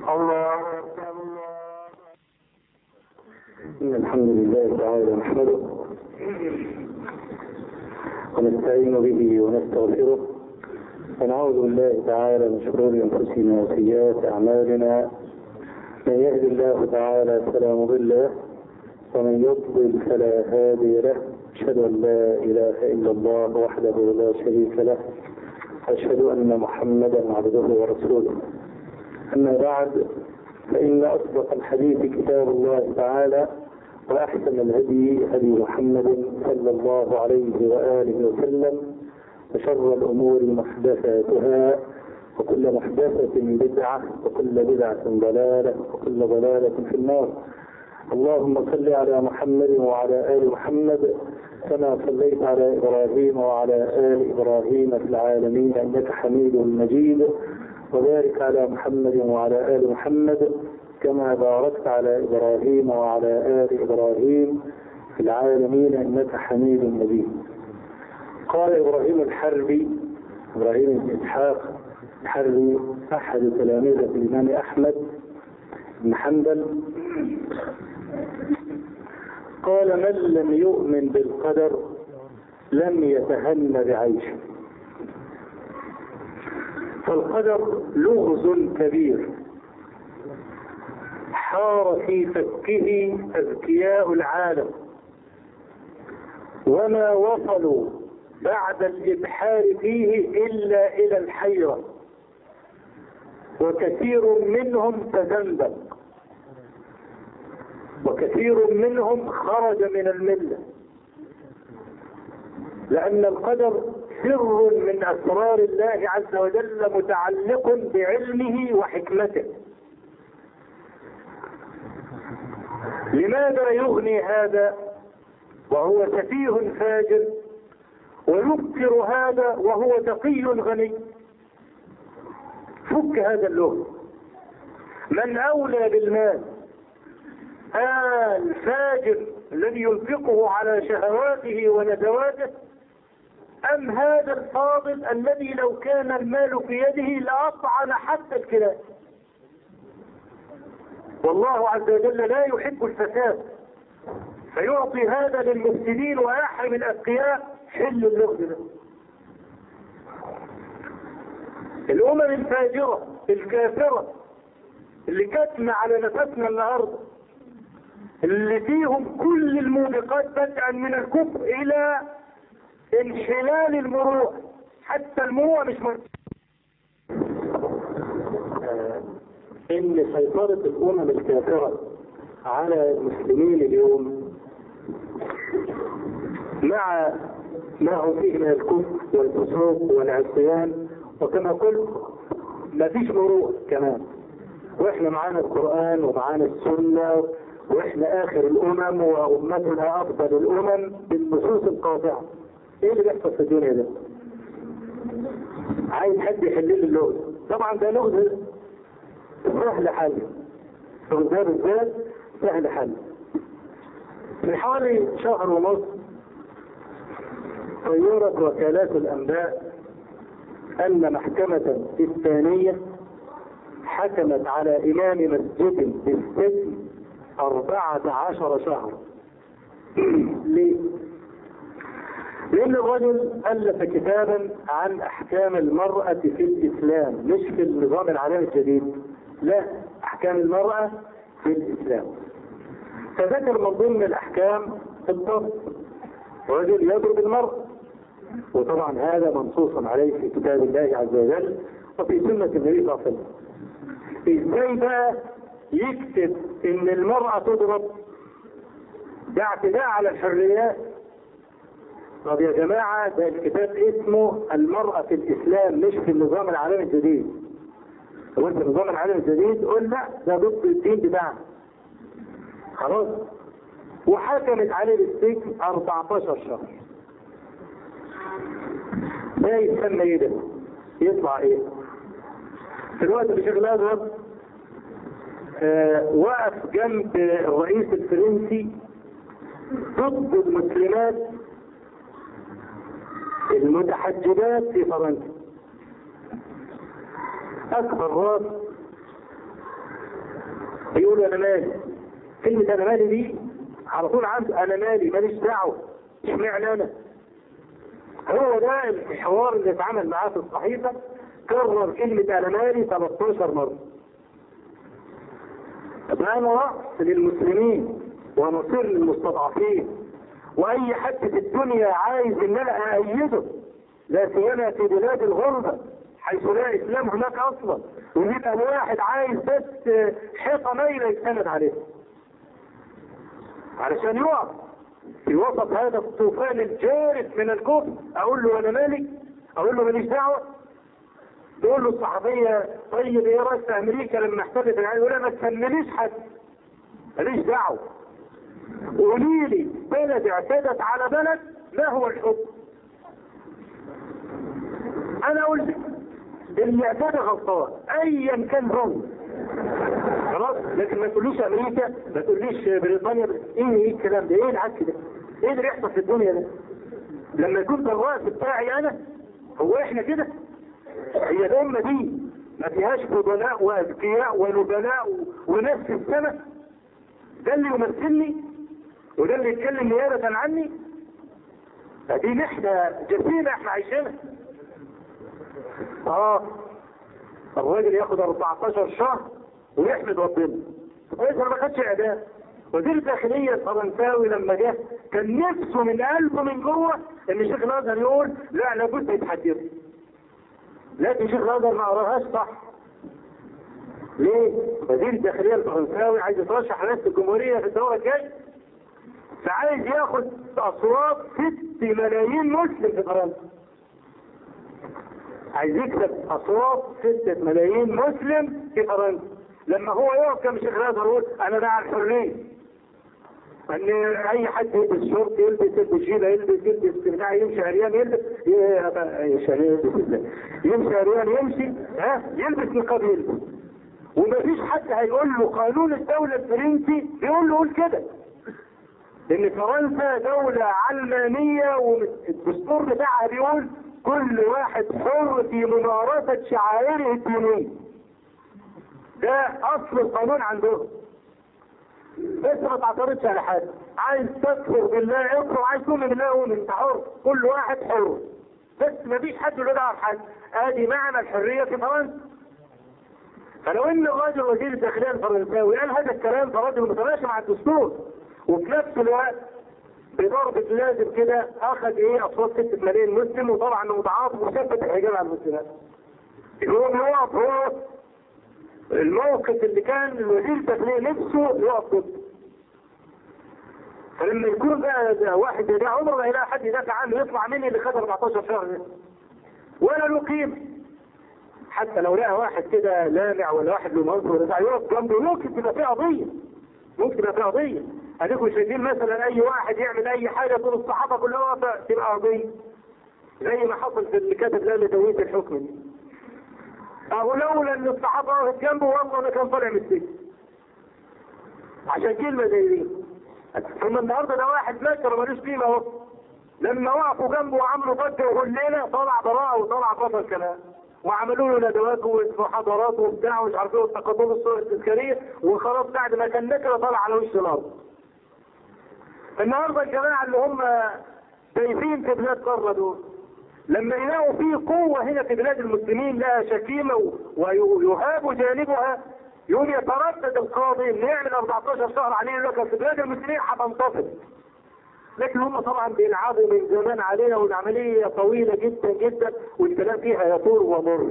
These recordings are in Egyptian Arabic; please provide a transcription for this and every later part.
الله إن الحمد لله تعالى نحمده ونستعين به ونستغفره ونعوذ بالله تعالى من شرور أنفسنا وسيئات أعمالنا من يهد الله تعالى فلا مضل له ومن يضلل فلا هادي له أشهد أن لا إله إلا الله وحده لا شريك له أشهد أن محمدا عبده ورسوله أما بعد فإن أصدق الحديث كتاب الله تعالى وأحسن الهدي هدي محمد صلى الله عليه وآله وسلم وشر الأمور محدثاتها وكل محدثة بدعة وكل بدعة ضلالة وكل ضلالة في النار اللهم صل على محمد وعلى آل محمد كما صليت على إبراهيم وعلى آل إبراهيم في العالمين إنك حميد مجيد وبارك على محمد وعلى آل محمد كما باركت على إبراهيم وعلى آل إبراهيم في العالمين إنك حميد مجيد قال إبراهيم الحربي إبراهيم بن إسحاق الحربي أحد تلاميذ الإمام أحمد بن حنبل قال من لم يؤمن بالقدر لم يتهن بعيشه فالقدر لغز كبير حار في فكه أذكياء العالم وما وصلوا بعد الإبحار فيه إلا إلى الحيرة وكثير منهم تزندق وكثير منهم خرج من الملة لأن القدر سر من أسرار الله عز وجل متعلق بعلمه وحكمته لماذا يغني هذا وهو سفيه فاجر ويبصر هذا وهو تقي غني فك هذا اللغز من أولى بالمال آه الفاجر الذي ينفقه على شهواته ونزواته أم هذا الفاضل الذي لو كان المال في يده لأطعن حتى الكلاب والله عز وجل لا يحب الفساد فيعطي هذا للمفسدين ويحرم الأتقياء حل اللغز ده الأمم الفاجرة الكافرة اللي كتم على نفسنا النهارده اللي فيهم كل الموبقات بدءا من الكفر إلى انحلال المروءة حتى المروءة مش م... ان سيطرة الامم الكافرة على المسلمين اليوم مع ما هو فيه من الكفر والفسوق والعصيان وكما قلت ما فيش مروءة كمان واحنا معانا القرآن ومعانا السنة واحنا اخر الامم وامتنا افضل الامم بالنصوص القاطعة ايه اللي بيحصل في الدنيا ده عايز حد يحل لي اللغز طبعا ده لغز سهل حل اللغز ده بالذات سهل حل من حوالي شهر ونص طيرت وكالات الانباء ان محكمة اسبانية حكمت على امام مسجد بالسجن أربعة عشر شهرا ليه؟ لأن الرجل ألف كتابا عن أحكام المرأة في الإسلام مش في النظام العالمي الجديد لا أحكام المرأة في الإسلام فذكر من ضمن الأحكام الضرب رجل يضرب المرأة وطبعا هذا منصوص عليه في كتاب الله عز وجل وفي سنة النبي صلى الله عليه وسلم ازاي بقى يكتب ان المرأة تضرب ده اعتداء على الحريات طب يا جماعة ده الكتاب اسمه المرأة في الإسلام مش في النظام العالمي الجديد هو انت النظام العالمي الجديد قول لا ده ضد الدين بتاعنا خلاص وحكمت عليه بالسجن 14 شهر ده يتسمى ايه ده؟ يطلع ايه؟ في الوقت اللي شغل ازهر آه وقف جنب الرئيس الفرنسي ضد المسلمات المتحجبات في فرنسا اكبر راس يقولوا انا مالي كلمة انا مالي دي على طول عنده انا مالي ماليش دعوة اشمعنى انا هو ده الحوار اللي اتعمل معاه في الصحيفة كرر كلمة انا مالي 13 مرة ده انا رأس للمسلمين ونصير للمستضعفين واي حد في الدنيا عايز ان انا اأيده لا سيما في بلاد الغربة حيث لا اسلام هناك اصلا ويبقى الواحد عايز بس حيطة مايلة يستند عليها علشان يقف في وسط هذا الطوفان الجارف من الكفر اقول له انا مالي اقول له ماليش دعوه تقول له الصحفيه طيب ايه رايك في امريكا لما احتفلت العالم يقول ما تسميليش حد ماليش دعوه قولي لي بلد اعتدت على بلد ما هو الحكم انا قلت اللي اعتدى غلطان ايا كان هو خلاص لكن ما تقوليش امريكا ما تقوليش بريطانيا ايه ايه الكلام ده ايه العك ده ايه اللي بيحصل في الدنيا ده لما يكون ده الراس بتاعي انا هو احنا كده هي الامه دي ما فيهاش فضلاء واذكياء ونبلاء وناس في السماء ده اللي يمثلني وده اللي يتكلم نيابه عني دي محنه جسيمه احنا عايشينها اه الراجل ياخد 14 شهر ويحمد ربنا كويس ما خدش اعدام وزير الداخليه الفرنساوي لما جه كان نفسه من قلبه من جوه ان شيخ الازهر يقول لا لابد يتحدث لكن شيخ الازهر ما قراهاش صح ليه؟ وزير الداخليه الفرنساوي عايز يترشح رئاسه الجمهوريه في الدوره الجايه فعايز ياخد اصوات 6 ملايين مسلم في فرنسا عايز يكسب اصوات 6 ملايين مسلم في فرنسا لما هو يقف كم شيخ الازهر يقول انا مع الحريه ان اي حد يلبس شورت يلبس يلبس جيله يلبس يلبس بتاع يمشي عريان يلبس يمشي عريان يمشي ها يلبس نقاب يلبس ومفيش حد هيقول له قانون الدولة الفرنسي بيقول له قول كده لان فرنسا دولة علمانية والدستور بتاعها بيقول كل واحد حر في ممارسة شعائره الدينية ده اصل القانون عندهم بس ما تعترضش على حد عايز تكفر بالله اكفر عايز تؤمن بالله قوم انت حر كل واحد حر بس ما فيش حد له دعوه بحد ادي معنى الحريه في فرنسا فلو ان الراجل وزير الداخليه الفرنساوي قال هذا الكلام فراجل متماشي مع الدستور وفي نفس الوقت بضربة لازم كده اخذ ايه اصوات 6 ملايين مسلم وطبعا متعاطف وثبت الحجاب على المسلمات يقوم يقف هو الموقف اللي كان الوزير الداخليه نفسه يقف ضده فلما يكون بقى واحد ده عمره ما يلاقي حد يدافع عنه يطلع مني اللي خد 14 شهر ده ولا له قيمه حتى لو لقى واحد كده لامع ولا واحد له منصب ولا بتاع يقف جنبه ممكن تبقى فيه قضيه ممكن تبقى فيه قضيه اديكم شايفين مثلا اي واحد يعمل اي حاجه طول الصحابه كلها واقفه تبقى قضيه زي ما حصل في اللي كتب لا لتويت الحكم دي اهو لولا ان الصحابه وقفت جنبه والله ما كان طالع من السجن عشان كلمه زي دي ثم النهارده ده واحد مكر ملوش قيمه اهو لما وقفوا جنبه وعملوا ضجه وهليله طلع براءه وطلع بطل كلام وعملوا له ندوات ومحاضرات وبتاع ومش عارف ايه والتقدم الصور التذكاريه وخلاص بعد ما كان نكره طلع على وش الارض. النهارده الجماعه اللي هم شايفين في بلاد بره دول لما يلاقوا في قوة هنا في بلاد المسلمين لها شكيمة ويهاب جانبها يقوم يتردد القاضي انه يعمل 14 شهر عليه لك في بلاد المسلمين هتنتفض لكن هم طبعا بيلعبوا من زمان علينا والعملية طويلة جدا جدا والكلام فيها يطول ومر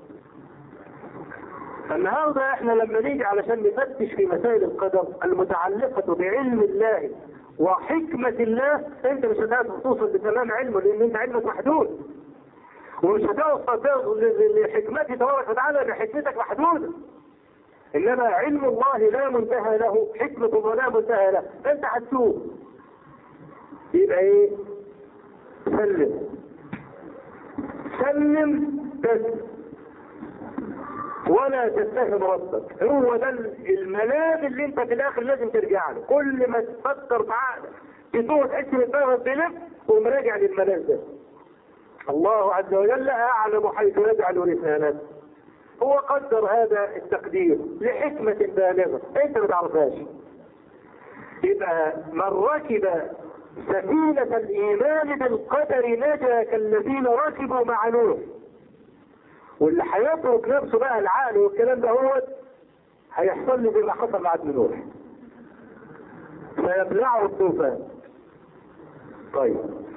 فالنهارده احنا لما نيجي علشان نفتش في مسائل القدر المتعلقة بعلم الله وحكمة الله انت مش هتقدر توصل بتمام علمه لان انت علمك محدود ومش هتوصل لحكمته تبارك وتعالى بحكمتك محدودة انما علم الله لا منتهى له حكمة الله لا منتهى له فانت هتسوق يبقى ايه سلم سلم بس ولا تتهم ربك هو ده الملاذ اللي انت في الاخر لازم ترجع له كل ما تفكر في عقلك تسوق تحس بدماغك بلف تقوم راجع للملاذ ده الله عز وجل اعلم حيث يجعل رسالته هو قدر هذا التقدير لحكمة بالغة انت ما تعرفهاش يبقى من ركب سفينة الإيمان بالقدر نجا كالذين ركبوا مع نوح واللي هيترك نفسه بقى العقل والكلام ده هو هيحصل له بما حصل مع ابن نوح فيبلعه الطوفان طيب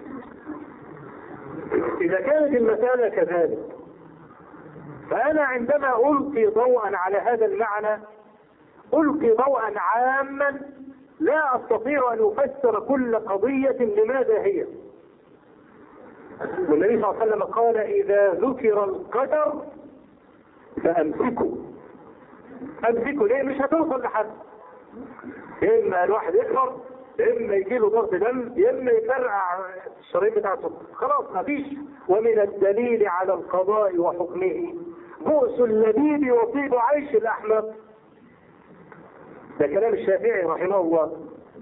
إذا كانت المسألة كذلك فأنا عندما ألقي ضوءا على هذا المعنى ألقي ضوءا عاما لا أستطيع أن أفسر كل قضية لماذا هي والنبي صلى الله عليه وسلم قال إذا ذكر القدر فأمسكوا أمسكوا ليه مش هتوصل لحد إما الواحد يكبر إما يجي له ضغط دم إما يفرقع الشرايين بتاعته خلاص مفيش ومن الدليل على القضاء وحكمه بؤس اللبيب يطيب عيش الأحمق ده كلام الشافعي رحمه الله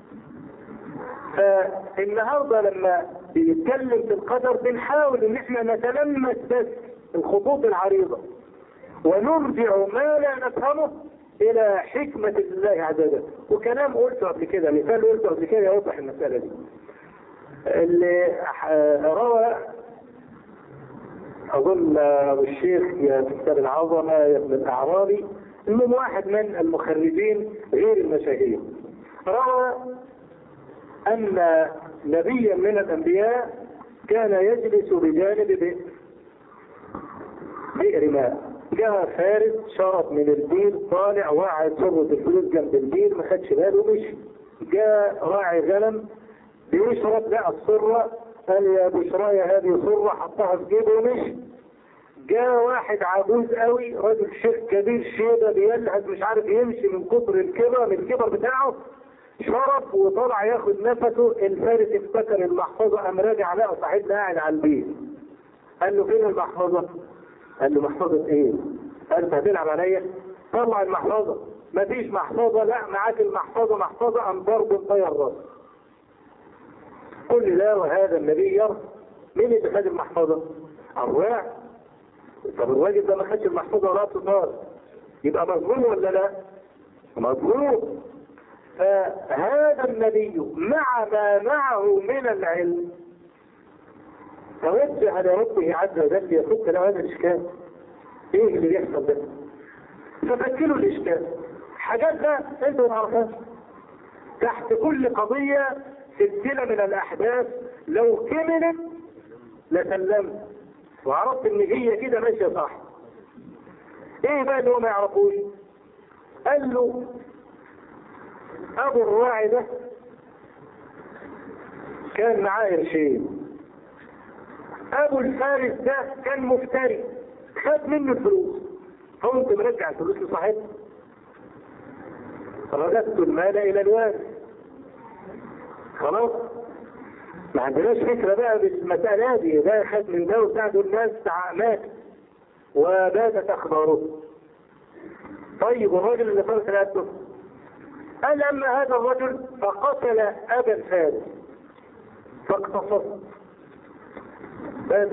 فالنهارده لما بيتكلم في القدر بنحاول ان احنا نتلمس بس الخطوط العريضه ونرجع ما لا نفهمه الى حكمه الله عز وجل وكلام قلته قبل كده مثال قلته قبل كده يوضح المساله دي اللي روى اظن ابو الشيخ يا كتاب العظمه يا ابن الاعرابي المهم واحد من المخرجين غير المشاهير روى أن نبيا من الأنبياء كان يجلس بجانب بئر بئر ماء جاء فارس شرب من البير طالع وقعد صرة الفلوس جنب البير ما خدش باله ومشي جاء راعي غنم بيشرب لقى الصرة قال يا بشرايا هذه صرة حطها في جيبه ومشي جاء واحد عجوز قوي راجل شيخ كبير شيبه بيلهث مش عارف يمشي من كتر الكبر من الكبر بتاعه شرب وطلع ياخد نفسه الفارس افتكر المحفظه قام راجع لقى صاحبنا قاعد على البيت قال له فين المحفظه؟ قال له محفظه ايه؟ قال انت هتلعب عليا؟ طلع المحفظه مفيش محفظه لا معاك المحفظه محفظه قام ضربه طير راسه كل ده وهذا النبي يرى مين اللي خد المحفظه؟ الراعي طب الراجل ده ما خدش المحفظه ولا طار يبقى مظلوم ولا لا؟ مظلوم فهذا النبي مع ما معه من العلم توجه لربه عز وجل يفك له هذا الاشكال ايه اللي بيحصل ده؟ ففكلوا الاشكال حاجات ده انتوا ما تعرفهاش تحت كل قضيه سلسله من الاحداث لو كملت لسلمت وعرفت ان هي كده ماشيه صح ايه بقى اللي هو ما يعرفوش قال له ابو الراعي ده كان معاه قرشين ابو الفارس ده كان مفتري خد منه الفلوس قمت مرجع الفلوس لصاحبه رددت المال الى الوارث خلاص ما عندناش فكرة بقى بالمسألة دي ده خد من ده وبتاع دول ناس مات وباتت أخباره طيب الراجل اللي فرس رقبته قال أما هذا الرجل فقتل أبا الفارس فاقتصصت بس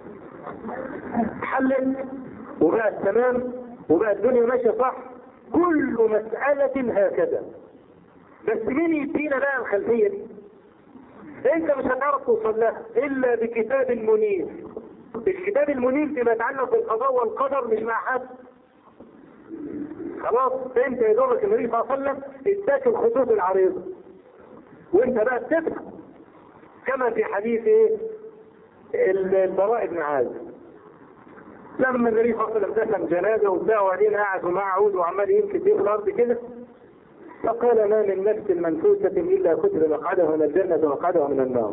حلت وبقت تمام وبقى الدنيا ماشية صح كل مسألة هكذا بس مين يدينا بقى الخلفية دي انت مش هتعرف توصل لها الا بكتاب منير الكتاب المنير فيما يتعلق بالقضاء والقدر مش مع حد خلاص انت يا دوبك النبي صلى الله عليه وسلم اداك الخطوط العريضه وانت بقى بتفهم كما في حديث ايه البراء بن عازب لما النبي صلى الله عليه وسلم دفن جنازه وبتاع وبعدين قاعد ومعه عود وعمال يمشي في الارض كده فقال ما من نفس منفوسة إلا كتب مقعدها من الجنة ومقعدها من النار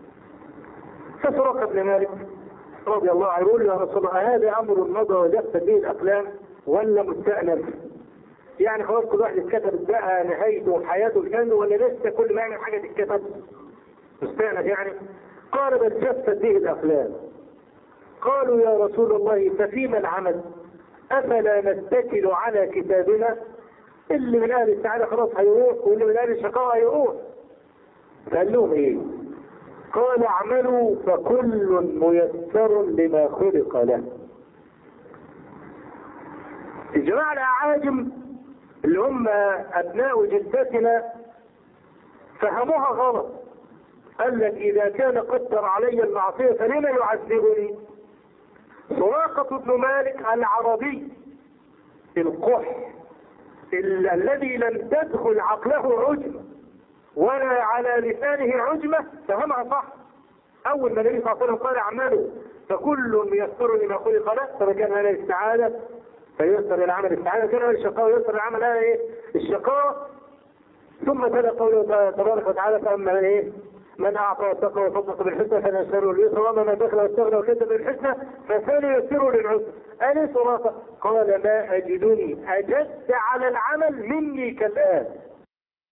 فسرق ابن مالك رضي الله عنه يقول يا رسول الله هذا أمر مضى وجفت به الأقلام ولا مستأنف يعني خلاص كل واحد اتكتب بقى نهايته وحياته الجنة ولا لسه كل ما يعمل حاجة تتكتب مستأنف يعني قال بل جفت به الأقلام قالوا يا رسول الله ففيما العمل أفلا نتكل على كتابنا اللي من اهل السعاده خلاص هيروح واللي من اهل الشقاء هيروح قال لهم ايه قال اعملوا فكل ميسر لما خلق له الجماعة الأعاجم اللي هم أبناء جدتنا فهموها غلط قال لك إذا كان قدر علي المعصية فلما يعذبني سراقة بن مالك العربي القح ال- الذي لم تدخل عقله عجمة ولا على لسانه عجمة فهمها صح أول ما النبي صلى الله عليه وسلم قال أعماله فكل ميسر لما خلق له فما كان هذا السعادة فيسر العمل السعادة كان هذا الشقاء يسر العمل هذا إيه؟ الشقاء ثم تلا قوله تبارك وتعالى فأما من إيه؟ من أعطى واتقى وصدق بالحسنى فنيسره لليسرى وأما من بخل واستغنى وكذب بالحسنى فسنيسره للعسرى أنس سراقة قال ما أجدني أجدت على العمل مني كالآن